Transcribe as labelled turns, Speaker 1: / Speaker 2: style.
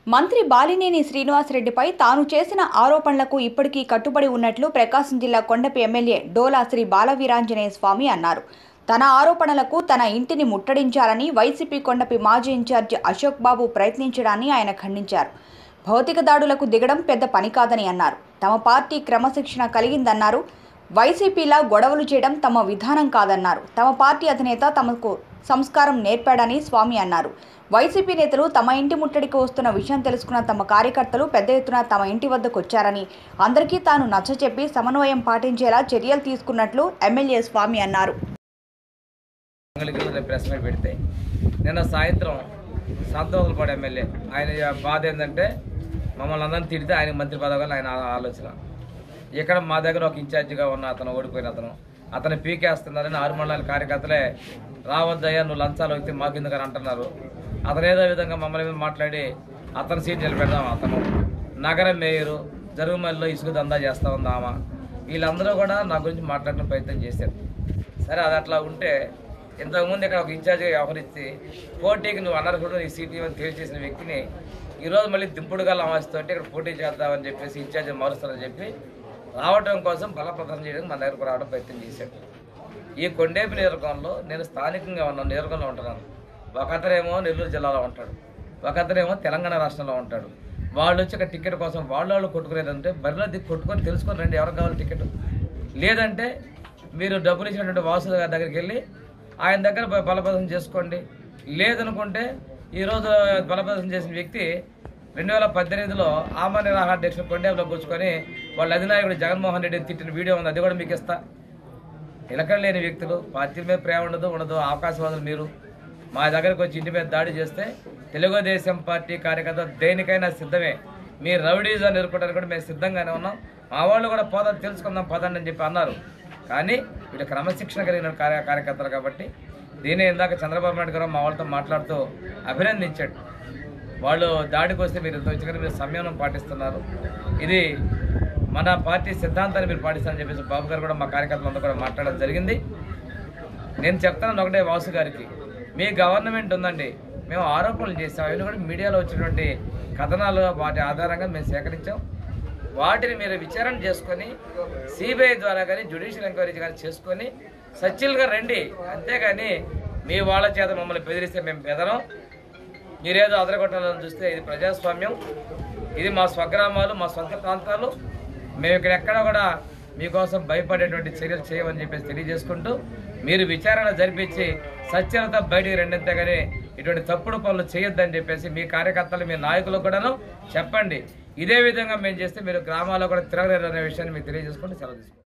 Speaker 1: మంత్రి బాలినేని శ్రీనివాసరెడ్డిపై తాను చేసిన ఆరోపణలకు ఇప్పటికీ కట్టుబడి ఉన్నట్లు ప్రకాశం జిల్లా కొండపి ఎమ్మెల్యే డోలా శ్రీ బాలవీరాంజనేయ స్వామి అన్నారు తన ఆరోపణలకు తన ఇంటిని ముట్టడించాలని వైసీపీ కొండపి మాజీ ఇన్ఛార్జి అశోక్ బాబు ప్రయత్నించడాన్ని ఆయన ఖండించారు భౌతిక దాడులకు దిగడం పెద్ద పని కాదని అన్నారు తమ పార్టీ క్రమశిక్షణ కలిగిందన్నారు వైసీపీలా గొడవలు చేయడం తమ విధానం కాదన్నారు తమ పార్టీ అధినేత తమకు సంస్కారం నేర్పాడని స్వామి అన్నారు వైసీపీ నేతలు తమ ఇంటి ముట్టడికి వస్తున్న విషయం తెలుసుకున్న తమ కార్యకర్తలు పెద్ద ఎత్తున తమ ఇంటి వద్దకు వచ్చారని అందరికీ తాను నచ్చచెప్పి సమన్వయం పాటించేలా చర్యలు తీసుకున్నట్లు ఎమ్మెల్యే స్వామి అన్నారు
Speaker 2: మంగళగిరిలో రేపు ప్రెస్ మీట్ పెడితే నిన్న సాయంత్రం సంతోషపాడు ఎమ్మెల్యే ఆయన బాధ ఏంటంటే మమ్మల్ని అందరిని తిడితే ఆయన మంత్రి పదవి ఆయన ఆ- ఆలోచన ఇక్కడ మా దగ్గర ఒక ఇన్ఛార్జిగా ఉన్న అతను ఓడిపోయిన అతను అతను పీకేస్తున్నారని ఆరు మండలాల కార్యకర్తలే రావద్దయ్యా నువ్వు లంచాలు అయితే మాకు ఎందుకని అంటున్నారు అతను ఏదో విధంగా మమ్మల్ని మీద మాట్లాడి అతను సీట్ నిలబెడదాం అతను నగర మేయరు జరుగుమల్లిలో ఇసుక దందా చేస్తా ఉంది ఆమె వీళ్ళందరూ కూడా నా గురించి మాట్లాడిన ప్రయత్నం చేశారు సరే అది అట్లా ఉంటే ఇంతకుముందు ఇక్కడ ఒక ఇన్ఛార్జిగా వ్యవహరించి పోటీకి నువ్వు అనర్హుడు నీ సీట్ ఇవ్వని తేల్చేసిన వ్యక్తిని ఈరోజు మళ్ళీ దింపుడు గల ఆశతోటి ఇక్కడ పోటీ చేద్దామని చెప్పేసి ఇన్ఛార్జి మారుస్తారని చెప్పి రావటం కోసం బల ప్రదర్శన చేయడానికి మన దగ్గరకు రావడం ప్రయత్నం చేశాడు ఈ కొండేపి నియోజకవర్గంలో నేను స్థానికంగా ఉన్నాను నియోజకవర్గంలో ఉంటున్నాను ఒకతరేమో నెల్లూరు జిల్లాలో ఉంటాడు ఒకతరేమో తెలంగాణ రాష్ట్రంలో ఉంటాడు వాళ్ళు వచ్చి ఇక్కడ టికెట్ కోసం వాళ్ళు వాళ్ళు కొట్టుకునేదంటే బరిలో దిక్కు కొట్టుకొని తెలుసుకొని రండి ఎవరికి కావాలి టికెట్ లేదంటే మీరు డబ్బులు ఇచ్చినటువంటి వాసుల గారి దగ్గరికి వెళ్ళి ఆయన దగ్గర బ- బలప్రదర్శన చేసుకోండి లేదనుకుంటే ఈరోజు బలప్రదర్శన చేసిన వ్యక్తి రెండు వేల పద్దెనిమిదిలో ఆమా నిరాహార దీక్ష కొండేపులో కూర్చుకొని వాళ్ళ అధినాయకుడు జగన్మోహన్ రెడ్డిని తిట్టిన వీడియో ఉంది అది కూడా మీకు ఇస్తా నిలకడ లేని వ్యక్తులు పార్టీ మీద ప్రేమ ఉండదు ఉండదు అవకాశవాదులు మీరు మా దగ్గరకు వచ్చి ఇంటి మీద దాడి చేస్తే తెలుగుదేశం పార్టీ కార్యకర్త దేనికైనా సిద్ధమే మీ రౌడీజం ఎదుర్కోవడానికి కూడా మేము సిద్ధంగానే ఉన్నాం మా వాళ్ళు కూడా పోదని తెలుసుకుందాం పదండి అని చెప్పి అన్నారు కానీ వీళ్ళు క్రమశిక్షణ కలిగిన కార్య కార్యకర్తలు కాబట్టి దీని ఇందాక చంద్రబాబు నాయుడు గారు మా వాళ్ళతో మాట్లాడుతూ అభినందించాడు వాళ్ళు దాడికి వస్తే మీరు ఇంత వచ్చి మీరు సంయమనం పాటిస్తున్నారు ఇది మన పార్టీ సిద్ధాంతాన్ని మీరు పాటిస్తారని చెప్పేసి బాబు గారు కూడా మా కార్యకర్తలంతా కూడా మాట్లాడడం జరిగింది నేను చెప్తాను ఒకటే వాసు గారికి మీ గవర్నమెంట్ ఉందండి మేము ఆరోపణలు చేసాం అవి కూడా మీడియాలో వచ్చినటువంటి కథనాలు వాటి ఆధారంగా మేము సేకరించాం వాటిని మీరు విచారణ చేసుకొని సిబిఐ ద్వారా కానీ జ్యుడిషియల్ ఎంక్వైరీ కానీ చేసుకొని సచ్చిల్గా రండి అంతేగాని మీ వాళ్ళ చేత మమ్మల్ని బెదిరిస్తే మేము బెదరం మీరేదో అదరగొట్టాలని చూస్తే ఇది ప్రజాస్వామ్యం ఇది మా స్వగ్రామాలు మా సొంత ప్రాంతాలు మేము ఇక్కడ ఎక్కడ కూడా మీకోసం భయపడేటువంటి చర్యలు చేయమని చెప్పేసి తెలియజేసుకుంటూ మీరు విచారణ జరిపించి సత్యత బయటికి రెండింతే కానీ ఇటువంటి తప్పుడు పనులు చేయొద్దని చెప్పేసి మీ కార్యకర్తలు మీ నాయకులకు కూడాను చెప్పండి ఇదే విధంగా మేము చేస్తే మీరు గ్రామాల్లో కూడా తిరగలేరు అనే విషయాన్ని మీకు తెలియజేసుకుంటూ సెలవు తీసుకుంటాం